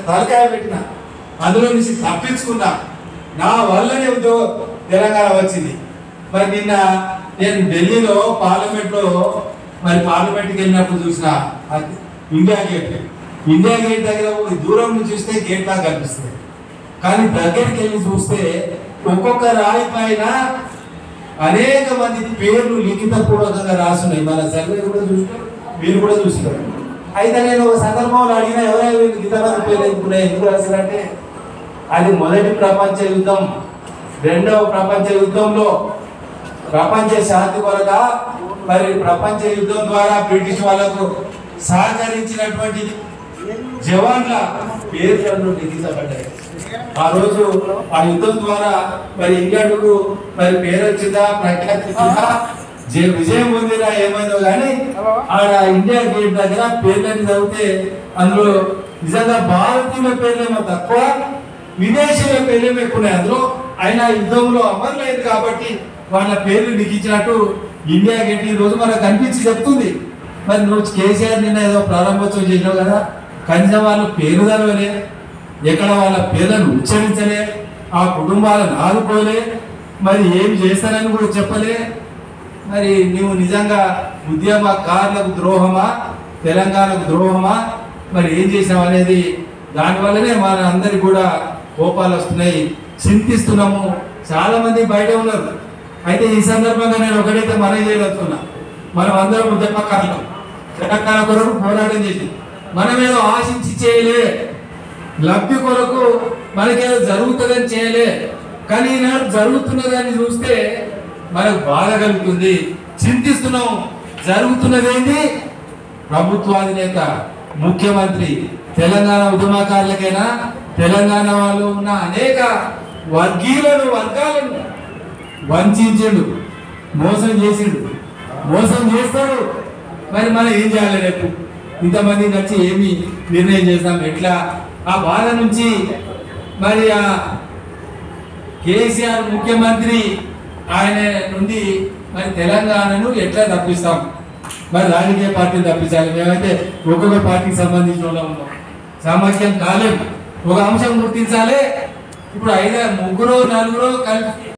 తలకాయ పెట్టిన అందులో నుంచి తప్పించుకున్నా నా వల్లనే ఉద్యోగ తెలంగాణ వచ్చింది మరి నిన్న నేను ఢిల్లీలో పార్లమెంట్లో మరి పార్లమెంట్కి వెళ్ళినప్పుడు చూసిన అది ఇండియా గేట్ ఇండియా గేట్ దగ్గర దూరం నుంచి చూస్తే గేట్ లాగా కనిపిస్తుంది కానీ దగ్గరికి వెళ్ళి చూస్తే ఒక్కొక్క రాయి పైన అనేక మంది పేర్లు లిఖితపూర్వకంగా రాసున్నాయి మన సర్వే కూడా చూసినారు మీరు కూడా చూసినారు అయితే నేను ఒక సందర్భంలో అడిగిన ఎవరైనా వీళ్ళు ఇంతమంది పేర్లు ఎందుకున్నాయి ఎందుకు రాశారంటే అది మొదటి ప్రపంచ యుద్ధం రెండవ ప్రపంచ యుద్ధంలో ప్రపంచ శాంతి కొరక మరి ప్రపంచ యుద్ధం ద్వారా బ్రిటిష్ వాళ్ళకు సహకరించినటువంటి జవాన్ల పేర్లను లిఖించబడ్డాయి ఆ రోజు ఆ యుద్ధం ద్వారా మరి ఇంగ్లాండ్కు మరి పేరు వచ్చిందా ప్రఖ్యాతి వచ్చిందా జయ- విజయం పొందిరా ఏమైందో కానీ ఆడ ఇండియా గేట్ దగ్గర పేర్లని చదివితే అందులో నిజంగా భారతీయుల పేర్లేమో తక్కువ విదేశీయుల పేర్లేమో ఎక్కువ ఉన్నాయి అందులో ఆయన యుద్ధంలో అమర్లేదు కాబట్టి వాళ్ళ పేర్లు లిఖించినట్టు ఇండియా గేట్ ఈ రోజు మనకు కనిపించి చెప్తుంది మరి నువ్వు కేసీఆర్ నిన్న ఏదో ప్రారంభోత్సవం చేసినావు కదా కనీసం వాళ్ళ పేరు తెలవలే ఎక్కడ వాళ్ళ పేర్లను ఉచ్చరించలే ఆ కుటుంబాలను ఆదుకోలే మరి ఏం చేస్తారని కూడా చెప్పలే మరి నువ్వు నిజంగా ఉద్యమకారులకు ద్రోహమా తెలంగాణకు ద్రోహమా మరి ఏం చేసావు అనేది దానివల్లనే మన అందరికి కూడా కోపాలు వస్తున్నాయి చింతిస్తున్నాము చాలా మంది బయట ఉన్నారు అయితే ఈ సందర్భంగా నేను ఒకటైతే మనం చేయగలుగుతున్నా మనం అందరం ఉద్యమకారులు తెలంగాణ కొరకు పోరాటం చేసి మనం ఏదో ఆశించి చేయలే లబ్ధి కొరకు మనకేదో జరుగుతుందని చేయలే కానీ ఈనాడు జరుగుతున్నదని చూస్తే మనకు బాధ కలుగుతుంది చింతిస్తున్నాం జరుగుతున్నది ఏంటి ప్రభుత్వాధినేత ముఖ్యమంత్రి తెలంగాణ ఉద్యమకారులకైనా తెలంగాణ వాళ్ళు ఉన్న అనేక వర్గీయులను వర్గాలను వంచిండు మోసం చేసిండు మోసం చేస్తాడు మరి మనం ఏం చేయాలి రేపు ఇంతమంది వచ్చి ఏమి నిర్ణయం చేస్తాం ఎట్లా ఆ బాధ నుంచి మరి ఆ కేసీఆర్ ముఖ్యమంత్రి ఆయన నుండి మరి తెలంగాణను ఎట్లా తప్పిస్తాం మరి రాజకీయ పార్టీని తప్పించాలి మేమైతే ఒక్కొక్క పార్టీకి సంబంధించిన వాళ్ళం ఉన్నాం సామర్థ్యం కాలేం ఒక అంశం గుర్తించాలి ఇప్పుడు ఐదు ముగ్గురు నలుగురు కలిసి